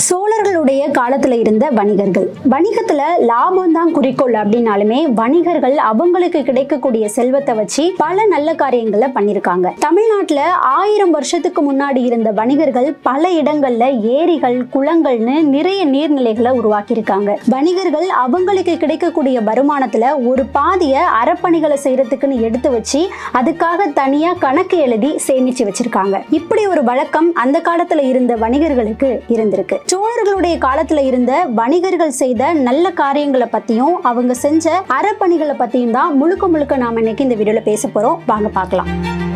சோழர்களுடைய காலத்துல இருந்த வணிகர்கள் வணிகத்துல லாபம் தான் குறிக்கோள் அப்படின்னாலுமே வணிகர்கள் அவங்களுக்கு கிடைக்கக்கூடிய செல்வத்தை வச்சு பல நல்ல காரியங்களை பண்ணிருக்காங்க தமிழ்நாட்டுல ஆயிரம் வருஷத்துக்கு முன்னாடி இருந்த வணிகர்கள் பல இடங்கள்ல ஏரிகள் குளங்கள்னு நிறைய நீர்நிலைகளை உருவாக்கியிருக்காங்க வணிகர்கள் அவங்களுக்கு கிடைக்கக்கூடிய வருமானத்துல ஒரு பாதிய அறப்பணிகளை செய்யறதுக்குன்னு எடுத்து வச்சு அதுக்காக தனியா கணக்கு எழுதி சேமிச்சு வச்சிருக்காங்க இப்படி ஒரு வழக்கம் அந்த காலத்துல இருந்த வணிகர்களுக்கு இருந்திருக்கு சோழர்களுடைய காலத்துல இருந்த வணிகர்கள் செய்த நல்ல காரியங்களை பத்தியும் அவங்க செஞ்ச அறப்பணிகளை பத்தியும் தான் முழுக்க முழுக்க நாம இன்னைக்கு இந்த வீடியோல பேச போறோம் வாங்க பார்க்கலாம்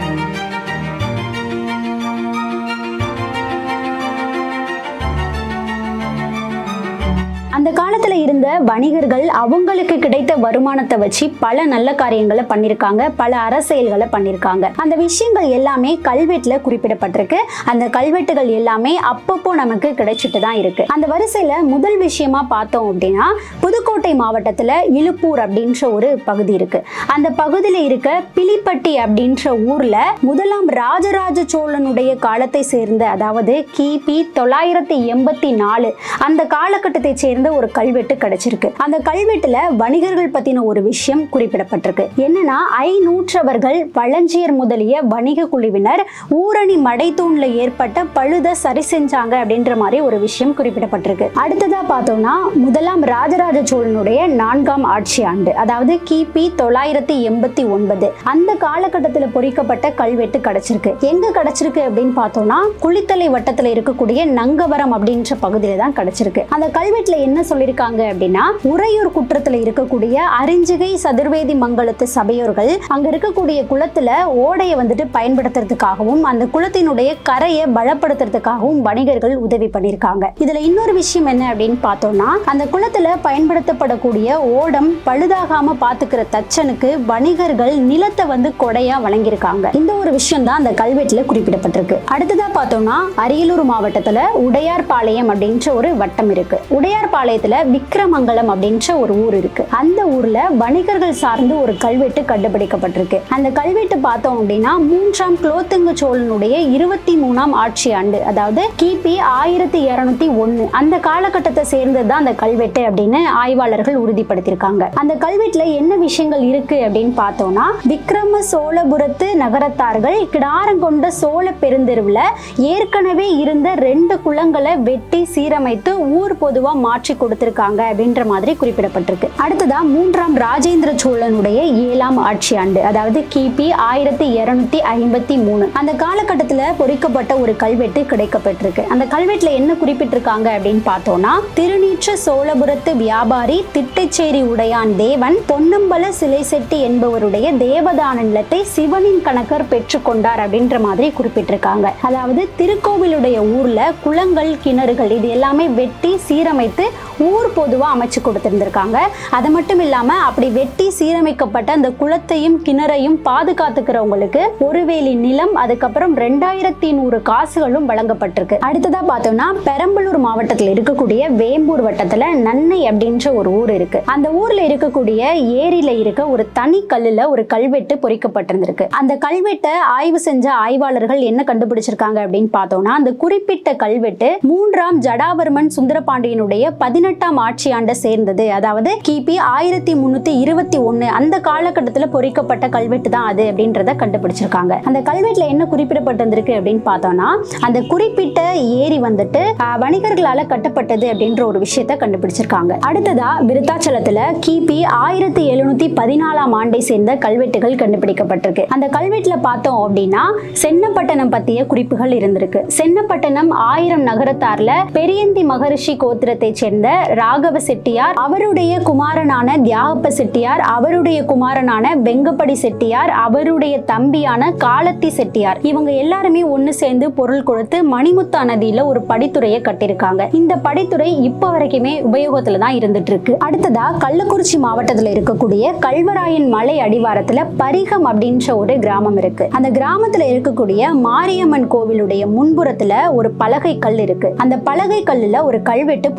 அந்த காலத்துல இருந்த வணிகர்கள் அவங்களுக்கு கிடைத்த வருமானத்தை வச்சு பல நல்ல காரியங்களை பண்ணிருக்காங்க பல அரசியல்களை பண்ணிருக்காங்க அந்த விஷயங்கள் எல்லாமே கல்வெட்டுல குறிப்பிடப்பட்டிருக்கு அந்த கல்வெட்டுகள் எல்லாமே அப்பப்போ நமக்கு கிடைச்சிட்டு தான் இருக்கு அந்த வரிசையில முதல் விஷயமா பார்த்தோம் அப்படின்னா புதுக்கோட்டை மாவட்டத்துல இலுப்பூர் அப்படின்ற ஒரு பகுதி இருக்கு அந்த பகுதியில இருக்க பிலிப்பட்டி அப்படின்ற ஊர்ல முதலாம் ராஜராஜ சோழனுடைய காலத்தை சேர்ந்த அதாவது கிபி தொள்ளாயிரத்தி எண்பத்தி நாலு அந்த காலகட்டத்தை சேர்ந்த ஒரு கல்வெட்டு கிடைச்சிருக்கு அந்த கல்வெட்டுல வணிகர்கள் பத்தின ஒரு விஷயம் குறிப்பிடப்பட்டிருக்கு என்னன்னா ஐநூற்றவர்கள் வளஞ்சியர் முதலிய வணிக குழுவினர் ஊரணி மடைத்தூண்ல ஏற்பட்ட பழுத சரி செஞ்சாங்க அப்படின்ற மாதிரி ஒரு விஷயம் குறிப்பிடப்பட்டிருக்கு அடுத்ததா பார்த்தோம்னா முதலாம் ராஜராஜ சோழனுடைய நான்காம் ஆட்சி ஆண்டு அதாவது கிபி தொள்ளாயிரத்தி எண்பத்தி ஒன்பது அந்த காலகட்டத்தில் பொறிக்கப்பட்ட கல்வெட்டு கிடைச்சிருக்கு எங்க கிடைச்சிருக்கு அப்படின்னு பார்த்தோம்னா குளித்தலை வட்டத்துல இருக்கக்கூடிய நங்கவரம் அப்படின்ற பகுதியில தான் கிடைச்சிருக்கு அந்த கல்வெட்டுல என்ன சொல்லியிருக்காங்க அப்படின்னா உறையூர் குற்றத்துல இருக்கக்கூடிய அரிஞ்சிகை சதுர்வேதி மங்கலத்து சபையோர்கள் அங்க இருக்கக்கூடிய குளத்துல ஓடையை வந்துட்டு பயன்படுத்துறதுக்காகவும் அந்த குளத்தினுடைய கரையை பலப்படுத்துறதுக்காகவும் வணிகர்கள் உதவி பண்ணியிருக்காங்க இதுல இன்னொரு விஷயம் என்ன அப்படின்னு பார்த்தோம்னா அந்த குளத்துல பயன்படுத்தப்படக்கூடிய ஓடம் பழுதாகாம பாத்துக்கிற தச்சனுக்கு வணிகர்கள் நிலத்தை வந்து கொடையா வழங்கியிருக்காங்க இந்த ஒரு விஷயம் தான் அந்த கல்வெட்டுல குறிப்பிடப்பட்டிருக்கு அடுத்ததா பார்த்தோம்னா அரியலூர் மாவட்டத்துல உடையார்பாளையம் அப்படின்ற ஒரு வட்டம் இருக்கு உடையார்பாளையத்துல விக்ரமங்கலம் அப்படின்ற ஒரு ஊர் இருக்கு அந்த ஊர்ல வணிகர்கள் சார்ந்து ஒரு கல்வெட்டு கண்டுபிடிக்கப்பட்டிருக்கு அந்த கல்வெட்டு பார்த்தோம் அப்படின்னா மூன்றாம் குலோத்துங்க சோழனுடைய இருபத்தி மூணாம் ஆட்சி ஆண்டு அதாவது கிபி ஆயிரத்தி இருநூத்தி ஒன்னு அந்த காலகட்டத்தை சேர்ந்தது தான் அந்த கல்வெட்டு அப்படின்னு ஆய்வாளர்கள் உறுதிப்படுத்தியிருக்காங்க அந்த கல்வெட்டுல என்ன விஷயங்கள் இருக்கு அப்படின்னு பார்த்தோம்னா விக்ரம சோழபுரத்து நகரத்தார்கள் கிடாரங்கொண்ட சோழ பெருந்தெருவுல ஏற்கனவே இருந்த ரெண்டு குளங்களை வெட்டி சீரமைத்து ஊர் பொதுவா மாற்றி கொடுத்திருக்காங்க அப்படின்ற மாதிரி குறிப்பிடப்பட்டிருக்கு அடுத்ததா மூன்றாம் ராஜேந்திர சோழனுடைய ஏழாம் ஆட்சி ஆண்டு அதாவது கிபி ஆயிரத்தி இருநூத்தி ஐம்பத்தி மூணு அந்த காலகட்டத்துல பொறிக்கப்பட்ட ஒரு கல்வெட்டு கிடைக்கப்பட்டிருக்கு அந்த கல்வெட்டுல என்ன குறிப்பிட்டிருக்காங்க அப்படின்னு பார்த்தோம்னா திருநீற்ற சோழபுரத்து வியாபாரி திட்டைச்சேரி உடையான் தேவன் பொன்னம்பல சிலை செட்டி என்பவருடைய தேவதான நிலத்தை சிவனின் கணக்கர் பெற்றுக்கொண்டார் அப்படின்ற மாதிரி குறிப்பிட்டிருக்காங்க அதாவது திருக்கோவிலுடைய ஊர்ல குளங்கள் கிணறுகள் இது எல்லாமே வெட்டி சீரமைத்து ஊர் பொதுவா அமைச்சு கொடுத்திருந்திருக்காங்க அது மட்டும் இல்லாம அப்படி வெட்டி சீரமைக்கப்பட்ட அந்த குளத்தையும் கிணறையும் பாதுகாத்துக்கிறவங்களுக்கு ஒருவேலி நிலம் அதுக்கப்புறம் ரெண்டாயிரத்தி நூறு காசுகளும் வழங்கப்பட்டிருக்கு அடுத்ததா பார்த்தோம்னா பெரம்பலூர் மாவட்டத்தில் இருக்கக்கூடிய வேம்பூர் வட்டத்துல நன்னை அப்படின்ற ஒரு ஊர் இருக்கு அந்த ஊர்ல இருக்கக்கூடிய ஏரியில இருக்க ஒரு தனி கல்லுல ஒரு கல்வெட்டு பொறிக்கப்பட்டிருந்திருக்கு அந்த கல்வெட்டை ஆய்வு செஞ்ச ஆய்வாளர்கள் என்ன கண்டுபிடிச்சிருக்காங்க அப்படின்னு பார்த்தோம்னா அந்த குறிப்பிட்ட கல்வெட்டு மூன்றாம் ஜடாவர்மன் சுந்தரபாண்டியனுடைய பதினெட்டாம் ஆட்சி ஆண்டை சேர்ந்தது அதாவது கிபி ஆயிரத்தி முன்னூத்தி இருபத்தி ஒன்னு அந்த காலகட்டத்தில் பொறிக்கப்பட்ட கல்வெட்டு தான் அது அப்படின்றத கண்டுபிடிச்சிருக்காங்க அந்த கல்வெட்டுல என்ன குறிப்பிடப்பட்டிருந்திருக்கு அப்படின்னு பார்த்தோம்னா அந்த குறிப்பிட்ட ஏரி வந்துட்டு ஆஹ், வணிகர்களால கட்டப்பட்டது அப்படின்ற ஒரு விஷயத்த கண்டுபிடிச்சிருக்காங்க அடுத்ததா விருத்தாச்சலத்துல கிபி ஆயிரத்தி எழுநூத்தி பதினாலாம் ஆண்டை சேர்ந்த கல்வெட்டுகள் கண்டுபிடிக்கப்பட்டிருக்கு அந்த கல்வெட்டுல பார்த்தோம் அப்படின்னா சென்னப்பட்டணம் பத்திய குறிப்புகள் இருந்திருக்கு சென்னப்பட்டணம் ஆயிரம் நகரத்தார்ல பெரியந்தி மகரிஷி கோத்திரத்தை சேர்ந்த ராகவ செட்டியார் அவருடைய குமாரனான தியாகப்ப செட்டியார் அவருடைய குமாரனான வெங்கப்படி செட்டியார் அவருடைய தம்பியான காலத்தி செட்டியார் இவங்க எல்லாருமே ஒண்ணு சேர்ந்து பொருள் கொடுத்து மணிமுத்தா நதியில ஒரு படித்துறையை கட்டியிருக்காங்க இந்த படித்துறை இப்ப வரைக்குமே உபயோகத்துல தான் இருந்துட்டு இருக்கு அடுத்ததா கள்ளக்குறிச்சி மாவட்டத்துல இருக்கக்கூடிய கல்வராயன் மலை அடிவாரத்துல பரிகம் அப்படின்ற ஒரு கிராமம் இருக்கு அந்த கிராமத்துல இருக்கக்கூடிய மாரியம்மன் கோவிலுடைய முன்புறத்துல ஒரு பலகை கல் இருக்கு அந்த பலகை கல்லுல ஒரு கல்வெட்டு பொறிக்கப்பட்டிருக்கு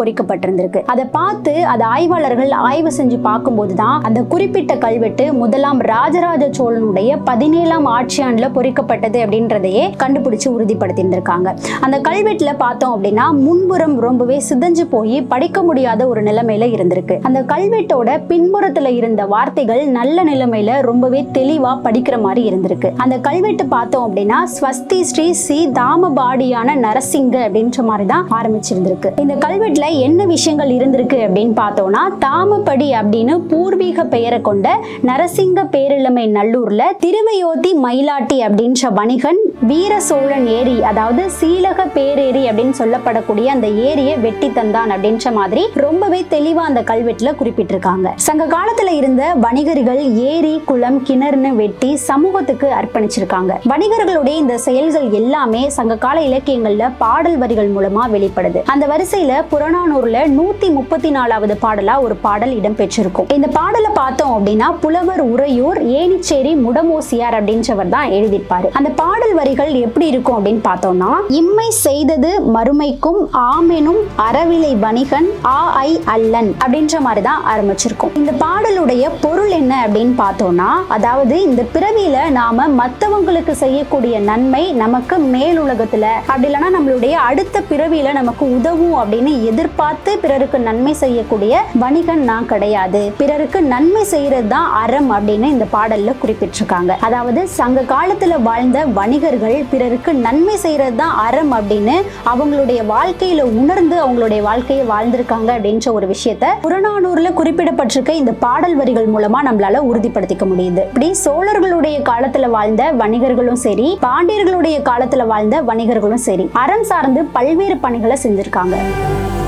பொறிக்கப்பட்டிருந்திருக்கு அதை பார்த்து அதை ஆய்வாளர்கள் ஆய்வு செஞ்சு பார்க்கும்போது தான் அந்த குறிப்பிட்ட கல்வெட்டு முதலாம் ராஜராஜ சோழனுடைய பதினேழாம் ஆட்சியாண்டுல பொறிக்கப்பட்டது அப்படின்றதையே கண்டுபிடிச்சு உறுதிப்படுத்தியிருந்திருக்காங்க அந்த கல்வெட்டுல பார்த்தோம் அப்படின்னா முன்புறம் ரொம்பவே சிதைஞ்சு போய் படிக்க முடியாத ஒரு நிலைமையில இருந்திருக்கு அந்த கல்வெட்டோட பின்புறத்துல இருந்த வார்த்தைகள் நல்ல நிலைமையில ரொம்பவே தெளிவா படிக்கிற மாதிரி இருந்திருக்கு அந்த கல்வெட்டு பார்த்தோம் அப்படின்னா ஸ்வஸ்தி ஸ்ரீ சி தாமபாடியான நரசிங்க அப்படின்ற மாதிரி தான் ஆரம்பிச்சிருந்திருக்கு இந்த கல்வெட்டுல என்ன விஷயங்கள் இருந்திருக்கு அப்படின்னு பார்த்தோம்னா தாமப்படி அப்படின்னு பூர்வீக பெயரை கொண்ட நரசிங்க பேரிழமை நல்லூர்ல திருவையோதி மயிலாட்டி அப்படின்ற வணிகன் வீர சோழன் ஏரி அதாவது சீலக பேரேரி அப்படின்னு சொல்லப்படக்கூடிய அந்த ஏரியை வெட்டி தந்தான் அப்படின்ற மாதிரி ரொம்பவே தெளிவா அந்த கல்வெட்டுல குறிப்பிட்டிருக்காங்க சங்க காலத்துல இருந்த வணிகர்கள் ஏரி குளம் கிணறுன்னு வெட்டி சமூகத்துக்கு அர்ப்பணிச்சிருக்காங்க வணிகர்களுடைய இந்த செயல்கள் எல்லாமே சங்க கால இலக்கியங்கள்ல பாடல் வரிகள் மூலமா வெளிப்படுது அந்த வரிசையில புறநானூர்ல நூத்தி முப்பத்தி நாலாவது பாடலா ஒரு பாடல் இடம்பெற்றிருக்கும் இந்த பாடலை பார்த்தோம் அப்படின்னா புலவர் உறையூர் ஏனிச்சேரி முடமோசியார் அப்படின்றவர் தான் எழுதியிருப்பாரு அந்த பாடல் வரிகள் எப்படி இருக்கும் அப்படின்னு பார்த்தோம்னா இம்மை செய்தது மறுமைக்கும் ஆமெனும் அறவிலை வணிகன் ஆ ஐ அல்லன் அப்படின்ற மாதிரி தான் ஆரம்பிச்சிருக்கும் இந்த பாடலுடைய பொருள் என்ன அப்படின்னு பார்த்தோம்னா அதாவது இந்த பிறவியில நாம மத்தவங்களுக்கு செய்யக்கூடிய நன்மை நமக்கு மேல் உலகத்துல அப்படி இல்லைன்னா நம்மளுடைய அடுத்த பிறவியில நமக்கு உதவும் அப்படின்னு எதிர்பார்த்து பிறருக்கு நன்மை செய்யக்கூடிய வணிகன் நான் கிடையாது பிறருக்கு நன்மை செய்யறது தான் அறம் அப்படின்னு இந்த பாடல்ல குறிப்பிட்டிருக்காங்க அதாவது சங்க காலத்துல வாழ்ந்த வணிகர்கள் பிறருக்கு நன்மை செய்யறது தான் அறம் அப்படின்னு அவங்களுடைய வாழ்க்கையில உணர்ந்து அவங்களுடைய வாழ்க்கையை வாழ்ந்திருக்காங்க அப்படின்ற ஒரு விஷயத்த புறநானூர்ல குறிப்பிடப்பட்டிருக்க இந்த பாடல் வரிகள் மூலமா நம்மளால உறுதிப்படுத்திக்க முடியுது இப்படி சோழர்களுடைய காலத்துல வாழ்ந்த வணிகர்களும் சரி பாண்டியர்களுடைய காலத்துல வாழ்ந்த வணிகர்களும் சரி அறம் சார்ந்து பல்வேறு பணிகளை செஞ்சிருக்காங்க